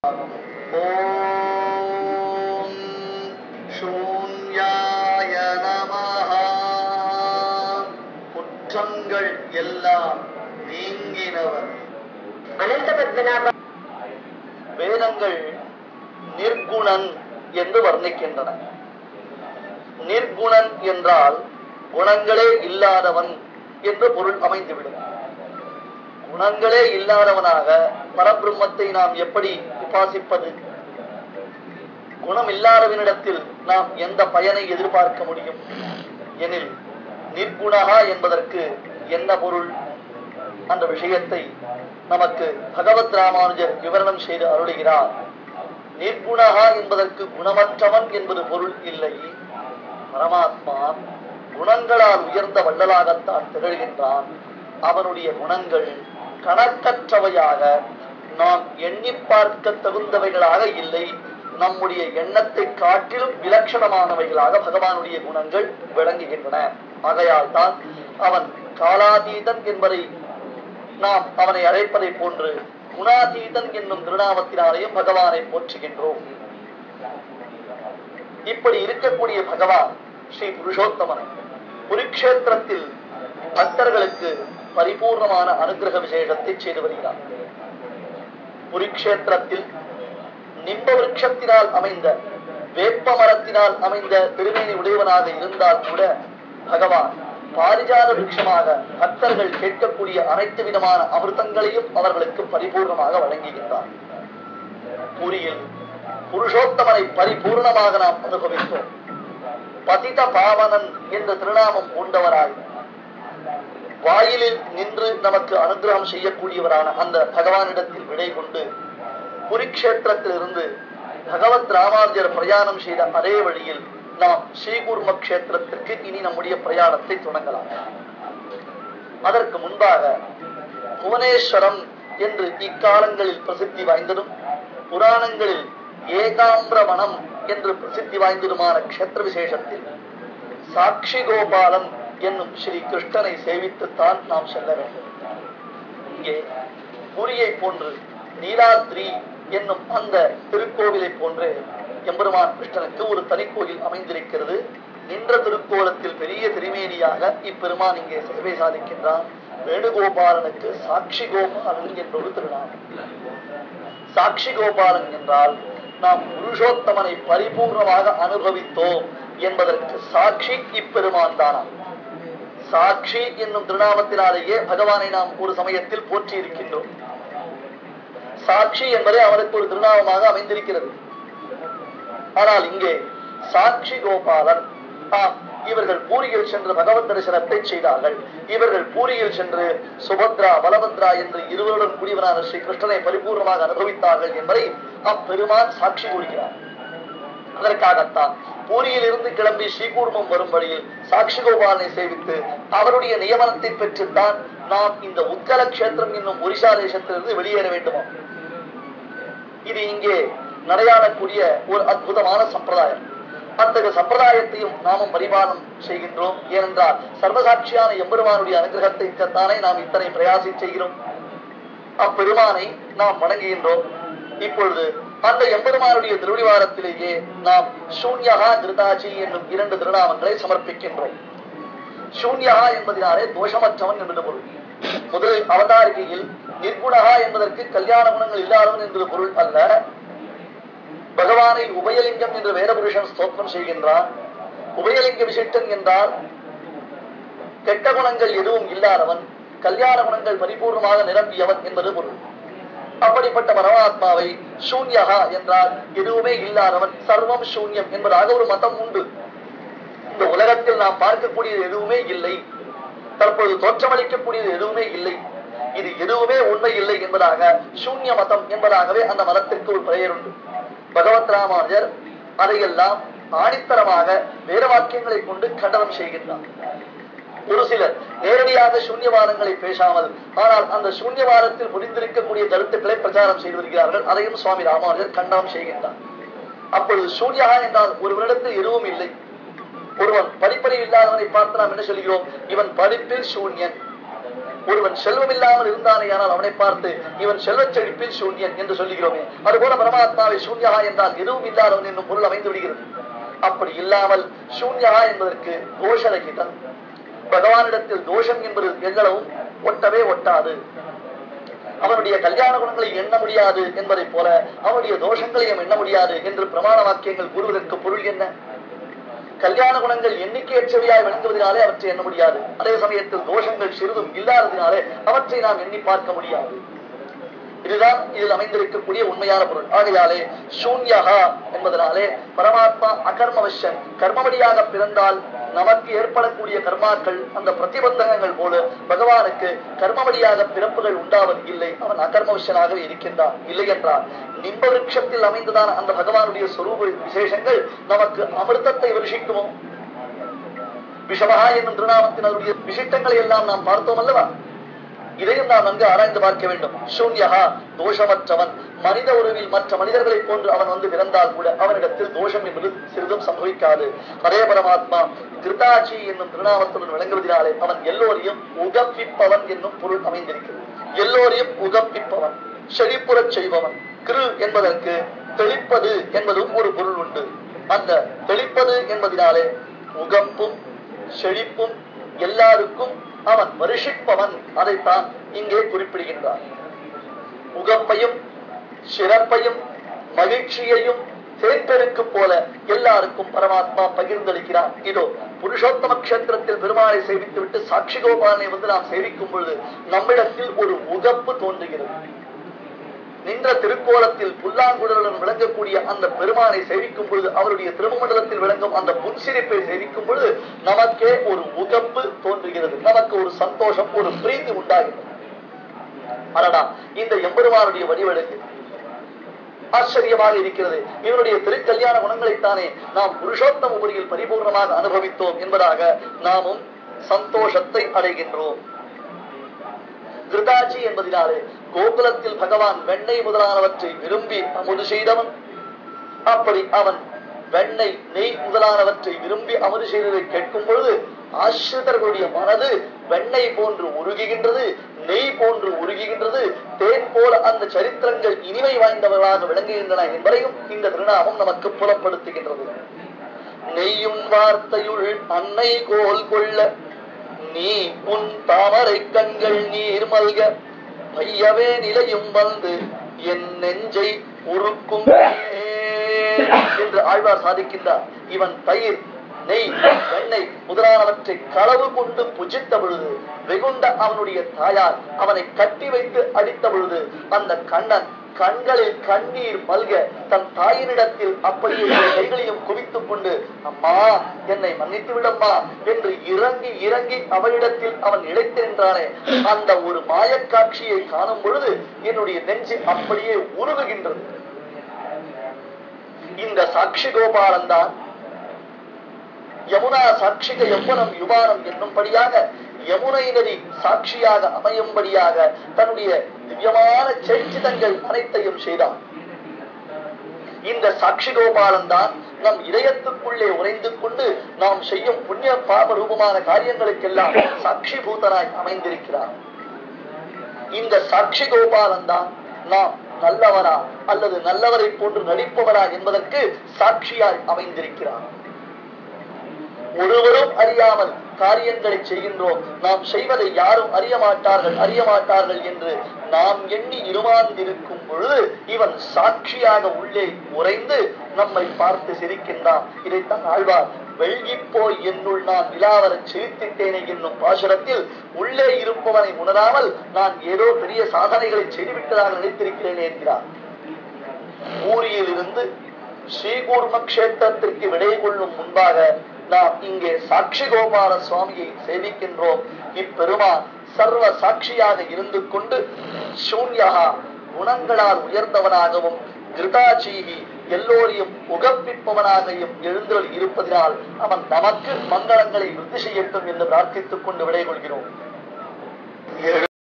ஓம் சூன்யாய நமஹ குற்றங்கள் எல்லாம் நீங்கினவர் அனந்த பத்மநாப வேதங்கள் நிர்குணன் என்று வர்ணிக்கின்றன நிர்குணன் என்றால் குணங்களே இல்லாதவன் என்று பொருள் அமைந்துவிடும் குணங்களே இல்லாதவனாக பரபிரம்மத்தை நாம் எப்படி உபாசிப்பது குணம் இல்லாதவனிடத்தில் நாம் எந்த பயனை எதிர்பார்க்க முடியும் எனில் நிர்குணகா என்பதற்கு என்ன பொருள் அந்த விஷயத்தை நமக்கு பகவத் ராமானுஜர் விவரணம் செய்து அருளுகிறார் நிர்குணகா என்பதற்கு குணமற்றவன் என்பது பொருள் இல்லை பரமாத்மா குணங்களால் உயர்ந்த வள்ளலாகத்தான் திகழ்கின்றான் அவனுடைய குணங்கள் கணக்கற்றவையாக நாம் எண்ணி பார்க்க தகுந்தவைகளாக இல்லை நம்முடைய எண்ணத்தை காட்டிலும் விலட்சணமானவைகளாக பகவானுடைய குணங்கள் விளங்குகின்றன ஆகையால் தான் அவன் காலாதீதன் என்பதை நாம் அவனை அழைப்பதை போன்று குணாதீதன் என்னும் திருநாமத்தினாலேயும் பகவானை போற்றுகின்றோம் இப்படி இருக்கக்கூடிய பகவான் ஸ்ரீ புருஷோத்தமன் குருக்ஷேத்திரத்தில் பக்தர்களுக்கு பரிபூர்ணமான அனுகிரக விசேஷத்தை செய்து வருகிறார் குருக்ஷேத்திரத்தில் நிம்ப விருட்சத்தினால் அமைந்த வேப்ப மரத்தினால் அமைந்த திருமேனி உடையவனாக இருந்தால் கூட பகவான் பாரிஜாத விருட்சமாக பக்தர்கள் கேட்கக்கூடிய அனைத்து விதமான அமிர்தங்களையும் அவர்களுக்கு பரிபூர்ணமாக வழங்குகின்றார் புரியில் புருஷோத்தமனை பரிபூர்ணமாக நாம் அனுபவித்தோம் பதித பாவனன் என்ற திருநாமம் பூண்டவராய் வாயிலில் நின்று நமக்கு அனுகிரகம் செய்யக்கூடியவரான அந்த பகவானிடத்தில் விடை கொண்டு குருக்ஷேத்திரத்திலிருந்து பகவத் ராமானுஜர் பிரயாணம் செய்த அதே வழியில் நாம் ஸ்ரீகுர்ம கஷேத்திரத்திற்கு இனி நம்முடைய பிரயாணத்தை தொடங்கலாம் அதற்கு முன்பாக புவனேஸ்வரம் என்று இக்காலங்களில் பிரசித்தி வாய்ந்ததும் புராணங்களில் ஏகாம்பிரவனம் என்று பிரசித்தி வாய்ந்ததுமான க்ஷேத்திர விசேஷத்தில் சாட்சி கோபாலன் என்னும் ஸ்ரீ கிருஷ்ணனை சேவித்துத்தான் நாம் செல்ல வேண்டும் இங்கே புரியை போன்று நீலாத்ரி என்னும் அந்த திருக்கோவிலை போன்று எம்பெருமான் கிருஷ்ணனுக்கு ஒரு தனிக்கோயில் அமைந்திருக்கிறது நின்ற திருக்கோலத்தில் பெரிய திருமேனியாக இப்பெருமான் இங்கே சேவை சாதிக்கின்றான் வேணுகோபாலனுக்கு சாட்சி கோபாலன் என்றொரு திருநாமம் சாட்சி கோபாலன் என்றால் நாம் புருஷோத்தமனை பரிபூர்ணமாக அனுபவித்தோம் என்பதற்கு சாட்சி இப்பெருமான் தானாம் சாட்சி என்னும் திருநாமத்தினாலேயே பகவானை நாம் ஒரு சமயத்தில் போற்றி இருக்கின்றோம் சாட்சி என்பதே அவனுக்கு ஒரு திருநாமமாக அமைந்திருக்கிறது ஆனால் இங்கே சாட்சி கோபாலன் ஆம் இவர்கள் பூரியில் சென்று பகவத் தரிசனத்தை செய்தார்கள் இவர்கள் பூரியில் சென்று சுபத்ரா பலபத்ரா என்று இருவருடன் கூடியவனான ஸ்ரீ கிருஷ்ணனை பரிபூர்ணமாக அனுபவித்தார்கள் என்பதை அப்பெருமான் சாட்சி கூறுகிறார் அதற்காகத்தான் பூரியில் இருந்து கிளம்பி ஸ்ரீகூர்மம் வரும் வழியில் சாட்சி கோபாலனை சேவித்து அவருடைய நியமனத்தை பெற்றுத்தான் நாம் இந்த உத்கல கஷேத்திரம் என்னும் ஒரிசா தேசத்திலிருந்து வெளியேற வேண்டுமா இது இங்கே நடையாடக்கூடிய ஒரு அற்புதமான சம்பிரதாயம் அத்தகைய சம்பிரதாயத்தையும் நாமும் பரிபாலனம் செய்கின்றோம் ஏனென்றால் சர்வசாட்சியான எம்பெருமானுடைய அனுகிரகத்தை தானே நாம் இத்தனை பிரயாசி செய்கிறோம் அப்பெருமானை நாம் வணங்குகின்றோம் இப்பொழுது அந்த எம்பெருமானுடைய திருவிழிவாரத்திலேயே நாம் சூன்யகா திருதாச்சி என்னும் இரண்டு திருநாமங்களை சமர்ப்பிக்கின்றோம் சூன்யகா என்பதினாலே தோஷமற்றவன் என்பது பொருள் முதலில் அவதாரிகையில் நிர்குணகா என்பதற்கு கல்யாண குணங்கள் இல்லாதவன் என்பது பொருள் அல்ல பகவானை உபயலிங்கம் என்று வேதபுருஷன் ஸ்தோத்திரம் செய்கின்றான் உபயலிங்க விசிஷ்டன் என்றால் கெட்ட குணங்கள் எதுவும் இல்லாதவன் கல்யாண குணங்கள் பரிபூர்ணமாக நிரம்பியவன் என்பது பொருள் அப்படிப்பட்ட பரமாத்மாவை சூன்யகா என்றால் எதுவுமே இல்லாதவன் சர்வம் சூன்யம் என்பதாக ஒரு மதம் உண்டு இந்த உலகத்தில் நாம் பார்க்கக்கூடியது எதுவுமே இல்லை தற்பொழுது தோற்றமளிக்கக்கூடியது எதுவுமே இல்லை இது எதுவுமே உண்மை இல்லை என்பதாக சூன்ய மதம் என்பதாகவே அந்த மதத்திற்கு ஒரு பெயர் உண்டு பகவத் ராமானுஜர் அதையெல்லாம் ஆணித்தரமாக வேத வாக்கியங்களை கொண்டு கண்டனம் செய்கின்றார் ஒரு சிலர் நேரடியாக சூன்யவாதங்களை பேசாமல் ஆனால் அந்த சூன்யவாதத்தில் புரிந்திருக்கக்கூடிய கருத்துக்களை பிரச்சாரம் செய்து வருகிறார்கள் அதையும் சுவாமி ராமானுஜர் கண்டனம் செய்கின்றார் அப்பொழுது சூன்யா என்றால் ஒருவரிடத்தில் எதுவும் இல்லை ஒருவன் படிப்பறிவு இல்லாதவனை பார்த்து நாம் என்ன சொல்கிறோம் இவன் படிப்பில் சூன்யன் ஒருவன் செல்வம் இல்லாமல் இருந்தானே ஆனால் அவனை பார்த்து இவன் செல்வச் செழிப்பில் சூன்யன் என்று சொல்லுகிறோமே அதுபோல பரமாத்மாவை சூன்யா என்றால் எதுவும் இல்லாதவன் என்னும் பொருள் அமைந்து விடுகிறது அப்படி இல்லாமல் சூன்யா என்பதற்கு தோஷரகிதன் பகவானிடத்தில் தோஷம் என்பது எங்களவும் ஒட்டவே ஒட்டாது அவனுடைய கல்யாண குணங்களை எண்ண முடியாது என்பதைப் போல அவனுடைய தோஷங்களையும் எண்ண முடியாது என்று பிரமாண வாக்கியங்கள் கூறுவதற்கு பொருள் என்ன கல்யாண குணங்கள் எண்ணிக்கையற்றவையாய் விளங்குவதனாலே அவற்றை எண்ண முடியாது அதே சமயத்தில் தோஷங்கள் சிறிதும் இல்லாததினாலே அவற்றை நாம் எண்ணி பார்க்க முடியாது இதுதான் இதில் அமைந்திருக்கக்கூடிய உண்மையான பொருள் ஆகையாலே சூன்யகா என்பதனாலே பரமாத்மா அகர்மவசன் கர்மவடியாக பிறந்தால் நமக்கு ஏற்படக்கூடிய கர்மாக்கள் அந்த பிரதிபந்தகங்கள் போல பகவானுக்கு கர்மவடியாக பிறப்புகள் உண்டாவது இல்லை அவன் அகர்மவசனாகவே இருக்கின்றான் இல்லை என்றால் நிம்ப விருட்சத்தில் அமைந்ததான அந்த பகவானுடைய சொரூப விசேஷங்கள் நமக்கு அமிர்தத்தை வருஷிக்குமோ விஷமகா என்னும் திருநாமத்தின் அதனுடைய விசிட்டங்களை எல்லாம் நாம் பார்த்தோம் அல்லவா இதையும் நாம் நன்கு ஆராய்ந்து பார்க்க வேண்டும் சூன்யகா தோஷமற்றவன் மனித உறவில் மற்ற மனிதர்களைப் போன்று அவன் வந்து பிறந்தால் கூட அவனிடத்தில் தோஷம் என்பது சிறிதும் சம்பவிக்காது அதே பரமாத்மா கிருதாட்சி என்னும் திருநாமத்துடன் விளங்குவதனாலே அவன் எல்லோரையும் உகப்பிப்பவன் என்னும் பொருள் அமைந்திருக்கிறது எல்லோரையும் உகப்பிப்பவன் செழிப்புறச் செய்பவன் கிரு என்பதற்கு தெளிப்பது என்பதும் ஒரு பொருள் உண்டு அந்த தெளிப்பது என்பதினாலே உகப்பும் செழிப்பும் எல்லாருக்கும் அவன் வருஷிப்பவன் அதைத்தான் இங்கே குறிப்பிடுகின்றார் உகப்பையும் சிறப்பையும் மகிழ்ச்சியையும் தேன்பெருக்கு போல எல்லாருக்கும் பரமாத்மா பகிர்ந்தளிக்கிறான் இதோ புருஷோத்தம கஷேத்திரத்தில் பெருமாளை சேவித்து விட்டு சாட்சி கோபாலனை வந்து நாம் சேவிக்கும் பொழுது நம்மிடத்தில் ஒரு உகப்பு தோன்றுகிறது நின்ற திருக்கோலத்தில் புல்லாங்குழலுடன் விளங்கக்கூடிய அந்த பெருமானை சேவிக்கும் பொழுது அவருடைய திருமண்டலத்தில் விளங்கும் அந்த புன்சிரிப்பை சேவிக்கும் பொழுது நமக்கே ஒரு உகப்பு தோன்றுகிறது நமக்கு ஒரு சந்தோஷம் ஒரு பிரீதி உண்டாகிறது அடடா இந்த எம்பெருமானுடைய வடிவெடுக்கு ஆச்சரியமாக இருக்கிறது இவனுடைய திருக்கல்யாண குணங்களைத்தானே நாம் புருஷோத்தம முறையில் பரிபூர்ணமாக அனுபவித்தோம் என்பதாக நாமும் சந்தோஷத்தை அடைகின்றோம் கிருதாச்சி என்பதினாலே கோகுலத்தில் பகவான் வெண்ணெய் முதலானவற்றை விரும்பி அமுது செய்தவன் அப்படி அவன் வெண்ணெய் நெய் முதலானவற்றை விரும்பி அமுது செய்ததை கேட்கும் பொழுது ஆசிரியர்களுடைய மனது வெண்ணெய் போன்று உருகுகின்றது நெய் போன்று உருகுகின்றது தேன் போல அந்த சரித்திரங்கள் இனிமை வாய்ந்தவர்களாக விளங்குகின்றன என்பதையும் இந்த திருநாமம் நமக்கு புலப்படுத்துகின்றது நெய்யும் வார்த்தையுள் அன்னை கோல் கொள்ள நீ உன் தாமரை கண்கள் நீர் மல்க பையவே நிலையும் வந்து என் நெஞ்சை உருக்கும் என்று ஆழ்வார் சாதிக்கின்றார் இவன் தயிர் நெய் வெண்ணெய் முதலானவற்றை களவு கொண்டு புஜித்த பொழுது வெகுண்ட அவனுடைய தாயார் அவனை கட்டி வைத்து அடித்த பொழுது அந்த கண்ணன் கண்களில் கண்ணீர் மல்க தன் தாயினிடத்தில் அப்படியே இரு கைகளையும் குவித்துக் கொண்டு அம்மா என்னை மன்னித்து விடம்மா என்று இறங்கி இறங்கி அவளிடத்தில் அவன் இழைத்து நின்றானே அந்த ஒரு மாயக்காட்சியை காணும் பொழுது என்னுடைய நெஞ்சு அப்படியே உருகுகின்றது இந்த சாட்சி கோபாலன் தான் யமுனா சாட்சிக யமுனம் யுவானம் என்னும்படியாக யமுனை நதி சாட்சியாக அமையும்படியாக தன்னுடைய திவ்யமான சேச்சிதங்கள் அனைத்தையும் செய்தான் இந்த சாட்சி கோபாலன் தான் நம் இதயத்துக்குள்ளே உறைந்து கொண்டு நாம் செய்யும் புண்ணிய பாப ரூபமான காரியங்களுக்கெல்லாம் சாட்சி பூதனாய் அமைந்திருக்கிறார் இந்த சாட்சி கோபாலன் தான் நாம் நல்லவரா அல்லது நல்லவரை போன்று நடிப்பவரா என்பதற்கு சாட்சியாய் அமைந்திருக்கிறார் ஒருவரும் அறியாமல் காரியங்களை செய்கின்றோம் நாம் செய்வதை யாரும் அறிய மாட்டார்கள் அறிய மாட்டார்கள் என்று நாம் எண்ணி இருமாந்திருக்கும் பொழுது இவன் சாட்சியாக உள்ளே உறைந்து நம்மை பார்த்து சிரிக்கின்றான் இதைத்தான் ஆழ்வார் வெள்கிப்போய் என்னுள் நான் விழாவரச் சிரித்திட்டேனே என்னும் பாசுரத்தில் உள்ளே இருப்பவனை உணராமல் நான் ஏதோ பெரிய சாதனைகளை செய்துவிட்டதாக நினைத்திருக்கிறேன் என்கிறார் பூரியில் இருந்து ஸ்ரீகூர்ம கஷேத்திரத்திற்கு விடை கொள்ளும் முன்பாக நாம் இங்கே சாட்சி கோபால சுவாமியை சேவிக்கின்றோம் இப்பெருமான் சர்வ சாட்சியாக இருந்து கொண்டு சூன்யகா குணங்களால் உயர்ந்தவனாகவும் கிருதாச்சீகி எல்லோரையும் உகப்பிப்பவனாகவும் எழுந்தருள் இருப்பதினால் அவன் நமக்கு மங்களங்களை விருத்தி செய்யட்டும் என்று பிரார்த்தித்துக் கொண்டு விடை கொள்கிறோம்